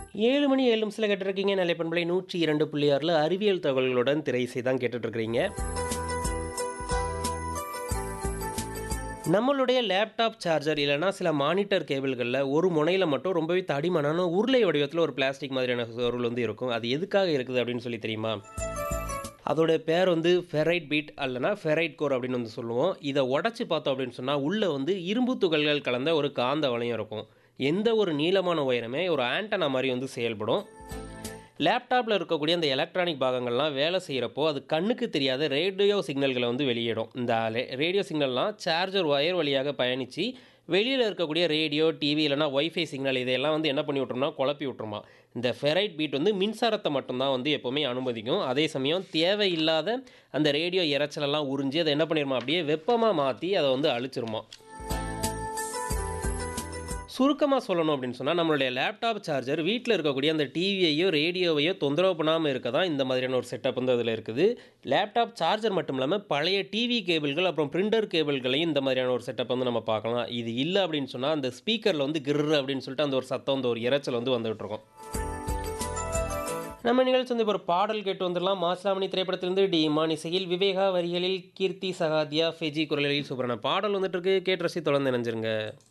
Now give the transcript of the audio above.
ஏழு மணி ஏழு நிமிஷத்தில் கேட்டிருக்கீங்க நிலை பண்பலை நூற்றி இரண்டு புள்ளி ஆறில் அறிவியல் தகவல்களுடன் திரை இசை தான் கேட்டுட்ருக்கிறீங்க நம்மளுடைய லேப்டாப் சார்ஜர் இல்லைனா சில மானிட்டர் கேபிள்களில் ஒரு முனையில் மட்டும் ரொம்பவே தடிமனான உருளை வடிவத்தில் ஒரு பிளாஸ்டிக் மாதிரியான பொருள் வந்து இருக்கும் அது எதுக்காக இருக்குது அப்படின்னு சொல்லி தெரியுமா அதோட பேர் வந்து ஃபெரைட் பீட் அல்லனா ஃபெரைட் கோர் அப்படின்னு வந்து சொல்லுவோம் இதை உடச்சி பார்த்தோம் அப்படின்னு சொன்னால் உள்ளே வந்து இரும்பு துகள்கள் கலந்த ஒரு காந்த வளையம் இருக்கும் எந்த ஒரு நீளமான உயரமே ஒரு ஆண்டனா மாதிரி வந்து செயல்படும் லேப்டாப்பில் இருக்கக்கூடிய அந்த எலக்ட்ரானிக் பாகங்கள்லாம் வேலை செய்கிறப்போ அது கண்ணுக்கு தெரியாத ரேடியோ சிக்னல்களை வந்து வெளியிடும் இந்த ரேடியோ சிக்னல்லாம் சார்ஜர் ஒயர் வழியாக பயணித்து வெளியில் இருக்கக்கூடிய ரேடியோ டிவி இல்லைனா ஒய்ஃபை சிக்னல் இதையெல்லாம் வந்து என்ன பண்ணி விட்ருமா குழப்பி விட்ருமா இந்த ஃபெரைட் பீட் வந்து மின்சாரத்தை மட்டும்தான் வந்து எப்போவுமே அனுமதிக்கும் அதே சமயம் தேவையில்லாத அந்த ரேடியோ இறைச்சலெல்லாம் உறிஞ்சி அதை என்ன பண்ணிடுமா அப்படியே வெப்பமாக மாற்றி அதை வந்து அழிச்சிருமா சுருக்கமாக சொல்லணும் அப்படின்னு சொன்னால் நம்மளுடைய லேப்டாப் சார்ஜர் வீட்டில் இருக்கக்கூடிய அந்த டிவியையோ ரேடியோவையோ தொந்தரவு பண்ணாமல் இருக்க தான் இந்த மாதிரியான ஒரு செட்டப் வந்து அதில் இருக்குது லேப்டாப் சார்ஜர் மட்டும் இல்லாமல் பழைய டிவி கேபிள்கள் அப்புறம் பிரிண்டர் கேபிள்களையும் இந்த மாதிரியான ஒரு செட்டப் வந்து நம்ம பார்க்கலாம் இது இல்லை அப்படின்னு சொன்னால் அந்த ஸ்பீக்கரில் வந்து கிர்ரு அப்படின்னு சொல்லிட்டு அந்த ஒரு சத்தம் அந்த ஒரு இறைச்சல் வந்து வந்துகிட்டு இருக்கும் நம்ம நிகழ்ச்சி வந்து இப்போ ஒரு பாடல் கேட்டு வந்துடலாம் மாசிலாமணி திரைப்படத்திலிருந்து டி இமான் இசையில் விவேகா வரிகளில் கீர்த்தி சகாதியா ஃபெஜி குரலில் சுப்ரண பாடல் வந்துட்டு இருக்கு கேட்டு ரசி தொடர்ந்து நினைஞ்சிருங்க